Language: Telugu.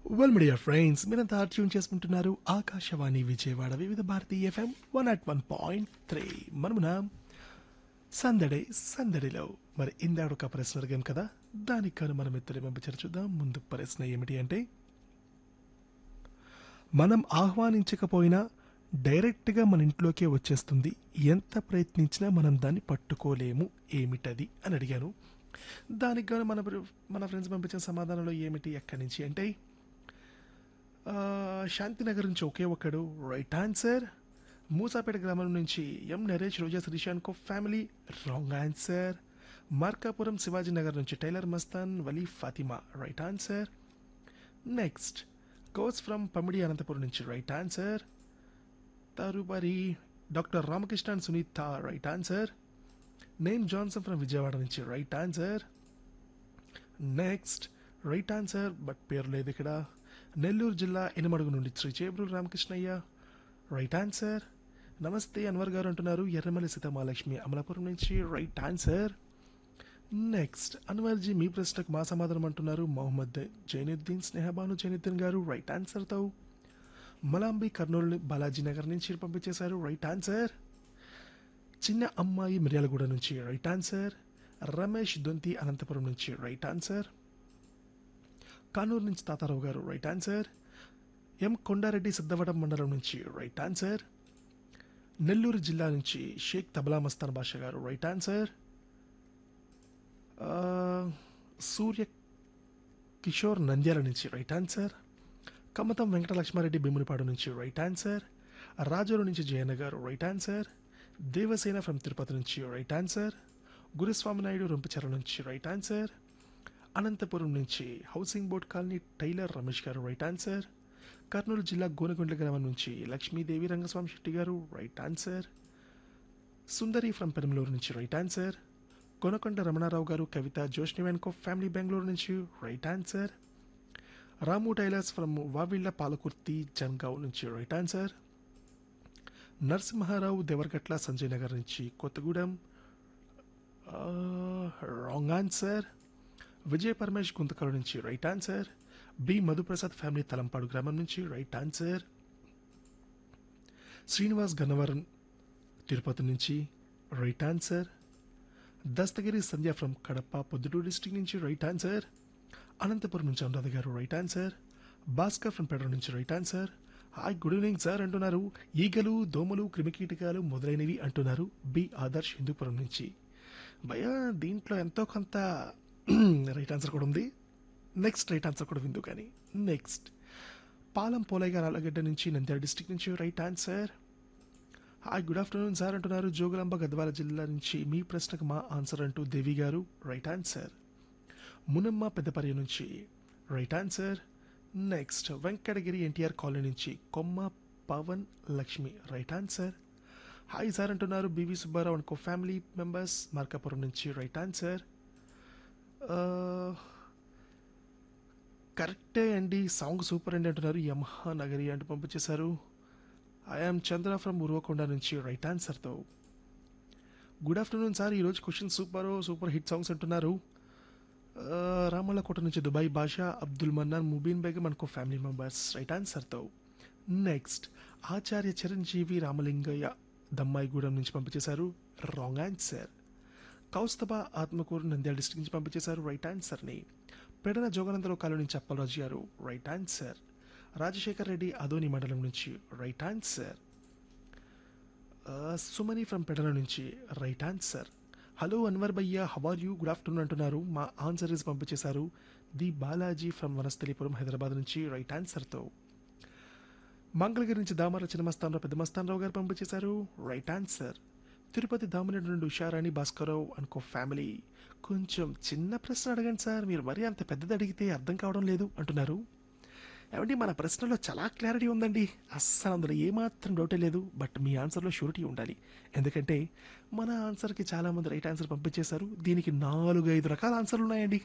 వెల్ మీడియా ఫ్రెండ్స్ మీరంతా ట్యూన్ చేసుకుంటున్నారు Akashvani Vijayawada Vividh Bharati FM one at one point three మనమున సందడి సందడిలో మరి ఇందాడు ఒక ప్రశ్న అడిగాం కదా దానికి కాను మనం ఇద్దరు పంపించారు చూద్దాం ముందు ప్రశ్న ఏమిటి అంటే మనం ఆహ్వానించకపోయినా డైరెక్ట్గా మన ఇంట్లోకే వచ్చేస్తుంది ఎంత ప్రయత్నించినా మనం దాన్ని పట్టుకోలేము ఏమిటది అని అడిగాను దానికి గాను మన మన ఫ్రెండ్స్ పంపించిన సమాధానంలో ఏమిటి ఎక్కడి నుంచి అంటే ఆ, శాంతినగర్ నుంచి ఒకే ఒక్కడు రైట్ ఆన్సర్ మూసాపేట గ్రామం నుంచి M Naresh Roja Sreesanth co family wrong answer Markapuram Shivaji Nagar నుంచి tailor Mastan Vali Fatima right answer next goes from Pamidi Anantapuram నుంచి రైట్ ఆన్సర్ తరుపరి doctor Ramakrishnan Sunitha right answer name Johnson from Vijayawada నుంచి right answer next right answer but పేరు లేదు ఇక్కడ నెల్లూరు జిల్లా ఎనమడుగు నుండి శ్రీ చేబ్రూరు రామకృష్ణయ్య రైట్ ఆన్సర్ నమస్తే అన్వర్ గారు అంటున్నారు ఎర్రమల్లి సీతమాలక్ష్మి అమలాపురం నుంచి రైట్ ఆన్సర్ నెక్స్ట్ అన్వర్జీ మీ ప్రశ్నకు మా సమాధానం అంటున్నారు మొహమ్మద్ జైనుద్దీన్ స్నేహబాను జైనుద్దీన్ గారు రైట్ ఆన్సర్తో మలాంబి కర్నూలు బాలాజీ నగర్ నుంచి పంపించేశారు రైట్ ఆన్సర్ చిన్న అమ్మాయి మిర్యాలగూడ నుంచి రైట్ ఆన్సర్ రమేష్ దొంతి అనంతపురం నుంచి రైట్ ఆన్సర్ కానూరు నుంచి Tatarao garu right answer M Kondareddy Siddavatam మండలం నుంచి రైట్ ఆన్సర్ నెల్లూరు జిల్లా నుంచి షేక్ తబలా మస్తాన్ బాషా గారు రైట్ ఆన్సర్ ఆ, సూర్య కిషోర్ నంద్యాల నుంచి రైట్ ఆన్సర్ కమతం వెంకట లక్ష్మారెడ్డి భీమునిపాడు నుంచి రైట్ ఆన్సర్ రాజోలు నుంచి Jayanna garu right answer Devasena from Tirupati నుంచి రైట్ ఆన్సర్ గురుస్వామి నాయుడు రొంపిచెర నుంచి రైట్ ఆన్సర్ అనంతపురం నుంచి housing board colony tailor Ramesh garu right answer Kurnool జిల్లా గోనగుండ్ల గ్రామం నుంచి Lakshmidevi Rangaswamy Shetty garu right answer Sundari from Peramluru నుంచి రైట్ ఆన్సర్ కొనకొండ రమణారావు గారు కవిత జోష్ని వెన్కో ఫ్యామిలీ బెంగళూరు నుంచి right answer Ramu tailors from Vavilla Palakurthi Jangaon నుంచి రైట్ ఆన్సర్ నరసింహారావు దేవరగట్ల సంజయ్ నగర్ నుంచి కొత్తగూడెం రాంగ్ ఆన్సర్ విజయ్ పరమేష్ గుంతకల్ నుంచి right answer B Madhuprasad family Talampadu గ్రామం నుంచి రైట్ ఆన్సర్ శ్రీనివాస్ గన్నవరం తిరుపతి నుంచి right answer Dastagiri Sandhya from Kadapa Proddatur district నుంచి రైట్ ఆన్సర్ అనంతపురం నుంచి Anuradha garu right answer Bhaskar from Pedro నుంచి right answer hi good evening sir అంటున్నారు ఈగలు దోమలు క్రిమికీటకాలు మొదలైనవి అంటున్నారు బి ఆదర్శ్ హిందూపురం నుంచి భయ దీంట్లో ఎంతో కొంత రైట్ ఆన్సర్ కూడా ఉంది నెక్స్ట్ రైట్ ఆన్సర్ కూడా విందు కానీ నెక్స్ట్ పాలం పోలయ్య గారు ఆలగడ్డ నుంచి నంద్యాల డిస్టిక్ నుంచి right answer hi good afternoon sir అంటున్నారు జోగులాంబ గద్వాల జిల్లా నుంచి మీ ప్రశ్నకు మా ఆన్సర్ అంటూ దేవి గారు రైట్ ఆన్సర్ మునమ్మ పెద్దపర్య నుంచి right answer next Venkatagiri NTR colony నుంచి Komma Pavan Lakshmi right answer hi sir అంటున్నారు బివి సుబ్బారావు అనుకో ఫ్యామిలీ మెంబర్స్ మార్కాపురం నుంచి రైట్ ఆన్సర్ కరెక్టే అండి సాంగ్ సూపర్ అండి అంటున్నారు యమహా నగరి అంటూ పంపించేశారు ఐఆమ్ చంద్ర ఫ్రమ్ ఉరవకొండ నుంచి రైట్ ఆన్సర్తో గుడ్ ఆఫ్టర్నూన్ సార్ ఈరోజు question super super hit songs అంటున్నారు ఆ, రామల్లకోట నుంచి దుబాయ్ బాషా అబ్దుల్ మన్నాన్ ముబీన్ బేగం అనుకో ఫ్యామిలీ మెంబర్స్ రైట్ ఆన్సర్తో నెక్స్ట్ ఆచార్య చిరంజీవి రామలింగయ్య దమ్మాయిగూడెం నుంచి పంపించేశారు wrong answer Kaustabha Atmakur Nandyala district నుంచి పంపించేశారు రైట్ ఆన్సర్ని పెడన జోగానందరావు కాలం నుంచి అప్పలరాజు గారు రైట్ ఆన్సర్ రాజశేఖర్ రెడ్డి అదోని మండలం నుంచి రైట్ ఆన్సర్ ఆ, సుమని ఫ్రమ్ పెడన నుంచి రైట్ ఆన్సర్ హలో అన్వర్ భయ్య హవార్ యూ గుడ్ ఆఫ్టర్నూన్ అంటున్నారు మా ఆన్సర్ ఇస్ పంపించేశారు ది బాలాజీ ఫ్రమ్ వనస్థలిపురం హైదరాబాద్ నుంచి రైట్ ఆన్సర్తో మంగళగిరి నుంచి దామర చిన్నమస్తానరావు పెద్ద మస్తానరావు గారు పంపించేశారు రైట్ ఆన్సర్ తిరుపతి దామరెడ్డి నుండి ఉషారాణి భాస్కరరావు అనుకో ఫ్యామిలీ కొంచెం చిన్న ప్రశ్న అడగండి సార్ మీరు మరీ అంత పెద్దది అడిగితే అర్థం కావడం లేదు అంటున్నారు ఏమండి మన ప్రశ్నలో చాలా క్లారిటీ ఉందండి అస్సలు అందులో ఏమాత్రం డౌటే లేదు బట్ మీ ఆన్సర్లో షూరిటీ ఉండాలి ఎందుకంటే మన ఆన్సర్కి చాలామంది రైట్ ఆన్సర్ పంపించేశారు దీనికి నాలుగు ఐదు రకాల ఆన్సర్లు ఉన్నాయండి